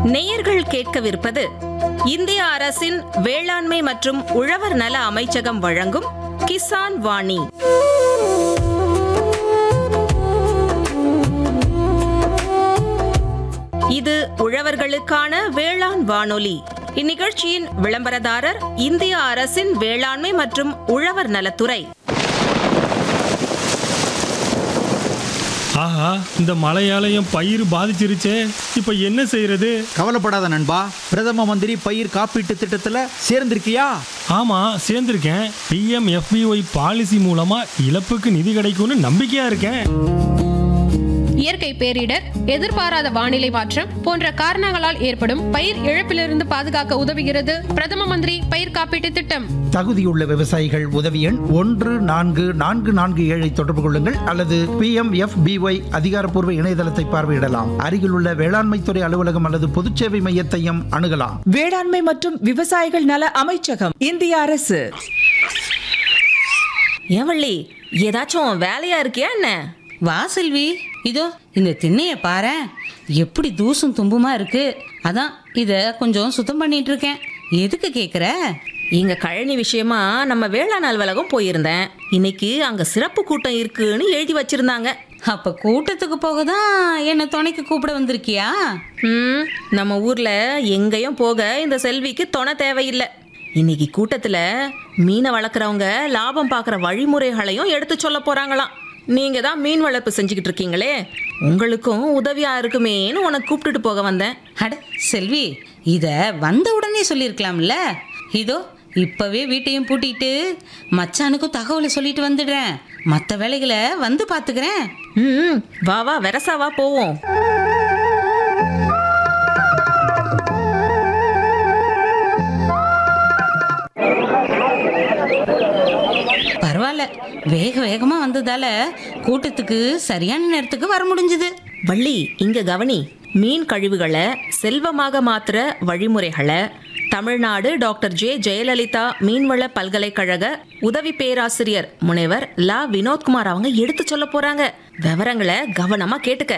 நேயர்கள் கேட்கவிருப்பது இந்திய அரசின் வேளாண்மை மற்றும் உழவர் நல அமைச்சகம் வழங்கும் கிசான் வாணி இது உழவர்களுக்கான வேளாண் வானொலி இந்நிகழ்ச்சியின் விளம்பரதாரர் இந்திய அரசின் வேளாண்மை மற்றும் உழவர் நலத்துறை ஆஹா இந்த மழையால என் பயிர் பாதிச்சிருச்சே இப்போ என்ன செய்யறது கவலைப்படாத நண்பா பிரதம மந்திரி பயிர் காப்பீட்டு திட்டத்துல சேர்ந்திருக்கியா ஆமா சேர்ந்திருக்கேன் பிஎம் எஃபிஒய் பாலிசி மூலமா இழப்புக்கு நிதி கிடைக்கும்னு நம்பிக்கையா இருக்கேன் இயற்கை பேரிடர் எதிர்பாராத வானிலை மாற்றம் போன்ற காரணங்களால் ஏற்படும் பயிர் இழப்பிலிருந்து பாதுகாக்க உதவுகிறது பிரதம மந்திரி பயிர் காப்பீட்டு திட்டம் தகுதியுள்ள விவசாயிகள் உதவி எண் ஒன்று நான்கு நான்கு நான்கு ஏழை தொடர்பு கொள்ளுங்கள் அல்லது பி எம் எஃப் பிஒய் அதிகாரப்பூர்வ இணையதளத்தை பார்வையிடலாம் அருகிலுள்ள வேளாண்மைத்துறை அலுவலகம் அல்லது பொதுச்சேவை மையத்தையும் அணுகலாம் வேளாண்மை மற்றும் விவசாயிகள் நல அமைச்சகம் இந்திய அரசு ஏவள்ளி ஏதாச்சும் வேலையா இருக்கியா என்ன வா செல்வி இதோ இந்த திண்ணைய பாரேன் எப்படி தூசும் தும்புமா இருக்கு அதான் இத கொஞ்சம் சுத்தம் பண்ணிட்டு இருக்கேன் எதுக்கு கேக்குற இங்க கழனி விஷயமா நம்ம வேளாண் அலுவலகம் போயிருந்தேன் இன்னைக்கு அங்க சிறப்பு கூட்டம் இருக்குன்னு எழுதி வச்சிருந்தாங்க அப்ப கூட்டத்துக்கு போக தான் என்ன துணைக்கு கூப்பிட வந்திருக்கியா ம் நம்ம ஊர்ல எங்கேயும் போக இந்த செல்விக்கு துணை தேவையில்லை இன்னைக்கு கூட்டத்துல மீனை வளர்க்குறவங்க லாபம் பார்க்குற வழிமுறைகளையும் எடுத்து சொல்ல போறாங்களாம் நீங்க தான் மீன் வளர்ப்பு செஞ்சுக்கிட்டு இருக்கீங்களே உங்களுக்கும் உதவியா இருக்குமேன்னு உனக்கு கூப்பிட்டுட்டு போக வந்தேன் அட செல்வி இத வந்த உடனே சொல்லியிருக்கலாம்ல இதோ இப்பவே வீட்டையும் பூட்டிட்டு மச்சானுக்கும் தகவலை சொல்லிட்டு வந்துடுறேன் மற்ற வேலைகளை வந்து பாத்துக்கிறேன் ம் வா வா வெரசா வா போவோம் பரவாயில்ல வேக வேகமா வந்ததால கூட்டத்துக்கு சரியான நேரத்துக்கு வர முடிஞ்சது வள்ளி இங்க கவனி மீன் கழிவுகளை செல்வமாக மாத்துற வழிமுறைகளை தமிழ்நாடு டாக்டர் ஜே ஜெயலலிதா மீன்வள பல்கலைக்கழக உதவி பேராசிரியர் முனைவர் லா வினோத்குமார் அவங்க எடுத்து சொல்ல போறாங்க விவரங்களை கவனமா கேட்டுக்க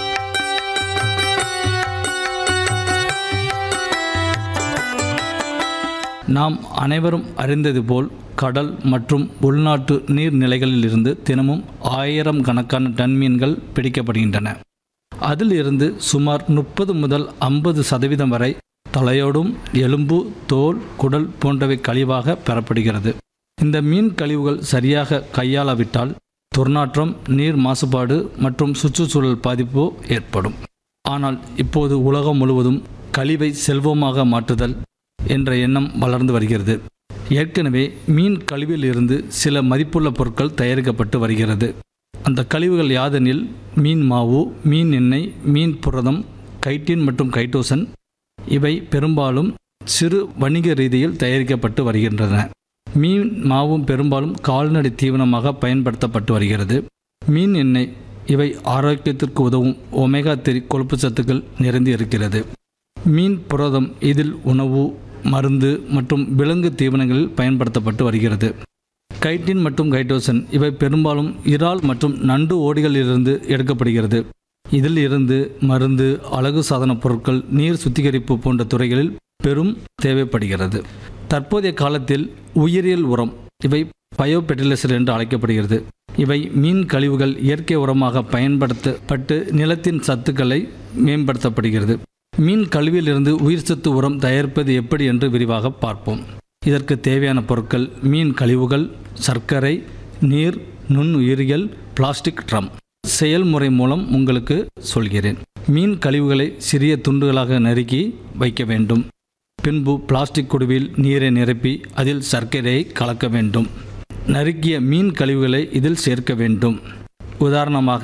நாம் அனைவரும் அறிந்தது போல் கடல் மற்றும் உள்நாட்டு நீர்நிலைகளிலிருந்து தினமும் ஆயிரம் கணக்கான டன் மீன்கள் பிடிக்கப்படுகின்றன அதில் இருந்து சுமார் முப்பது முதல் ஐம்பது சதவீதம் வரை தலையோடும் எலும்பு தோல் குடல் போன்றவை கழிவாக பெறப்படுகிறது இந்த மீன் கழிவுகள் சரியாக கையாளாவிட்டால் துர்நாற்றம் நீர் மாசுபாடு மற்றும் சுற்றுச்சூழல் பாதிப்பு ஏற்படும் ஆனால் இப்போது உலகம் முழுவதும் கழிவை செல்வமாக மாற்றுதல் என்ற எண்ணம் வளர்ந்து வருகிறது ஏற்கனவே மீன் கழிவில் இருந்து சில மதிப்புள்ள பொருட்கள் தயாரிக்கப்பட்டு வருகிறது அந்த கழிவுகள் யாதெனில் மீன் மாவு மீன் எண்ணெய் மீன் புரதம் கைட்டின் மற்றும் கைட்டோசன் இவை பெரும்பாலும் சிறு வணிக ரீதியில் தயாரிக்கப்பட்டு வருகின்றன மீன் மாவும் பெரும்பாலும் கால்நடை தீவனமாக பயன்படுத்தப்பட்டு வருகிறது மீன் எண்ணெய் இவை ஆரோக்கியத்திற்கு உதவும் ஒமேகா த்ரீ கொழுப்பு சத்துக்கள் நிறைந்து இருக்கிறது மீன் புரதம் இதில் உணவு மருந்து மற்றும் விலங்கு தீவனங்களில் பயன்படுத்தப்பட்டு வருகிறது கைட்டின் மற்றும் கைட்டோசன் இவை பெரும்பாலும் இறால் மற்றும் நண்டு ஓடிகளிலிருந்து எடுக்கப்படுகிறது இதில் இருந்து மருந்து அழகு சாதன பொருட்கள் நீர் சுத்திகரிப்பு போன்ற துறைகளில் பெரும் தேவைப்படுகிறது தற்போதைய காலத்தில் உயிரியல் உரம் இவை பயோ பெர்டிலைசர் என்று அழைக்கப்படுகிறது இவை மீன் கழிவுகள் இயற்கை உரமாக பயன்படுத்தப்பட்டு நிலத்தின் சத்துக்களை மேம்படுத்தப்படுகிறது மீன் கழிவிலிருந்து உயிர் சத்து உரம் தயாரிப்பது எப்படி என்று விரிவாக பார்ப்போம் இதற்கு தேவையான பொருட்கள் மீன் கழிவுகள் சர்க்கரை நீர் நுண்ணுயிரிகள் பிளாஸ்டிக் ட்ரம் செயல்முறை மூலம் உங்களுக்கு சொல்கிறேன் மீன் கழிவுகளை சிறிய துண்டுகளாக நறுக்கி வைக்க வேண்டும் பின்பு பிளாஸ்டிக் குடுவில் நீரை நிரப்பி அதில் சர்க்கரையை கலக்க வேண்டும் நறுக்கிய மீன் கழிவுகளை இதில் சேர்க்க வேண்டும் உதாரணமாக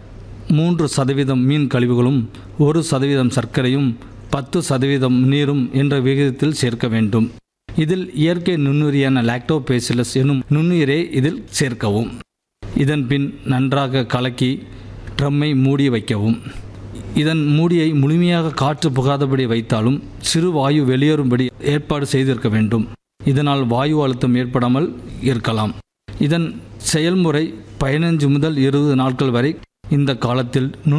மூன்று சதவீதம் மீன் கழிவுகளும் ஒரு சதவீதம் சர்க்கரையும் பத்து சதவீதம் நீரும் என்ற விகிதத்தில் சேர்க்க வேண்டும் இதில் இயற்கை நுண்ணுயிரியான லாக்டோபேசிலஸ் எனும் நுண்ணுயிரை இதில் சேர்க்கவும் இதன் பின் நன்றாக கலக்கி ட்ரம்மை மூடி வைக்கவும் இதன் மூடியை முழுமையாக காற்று புகாதபடி வைத்தாலும் சிறு வாயு வெளியேறும்படி ஏற்பாடு செய்திருக்க வேண்டும் இதனால் வாயு அழுத்தம் ஏற்படாமல் இருக்கலாம் இதன் செயல்முறை பதினைஞ்சு முதல் இருபது நாட்கள் வரை இந்த காலத்தில் நுண்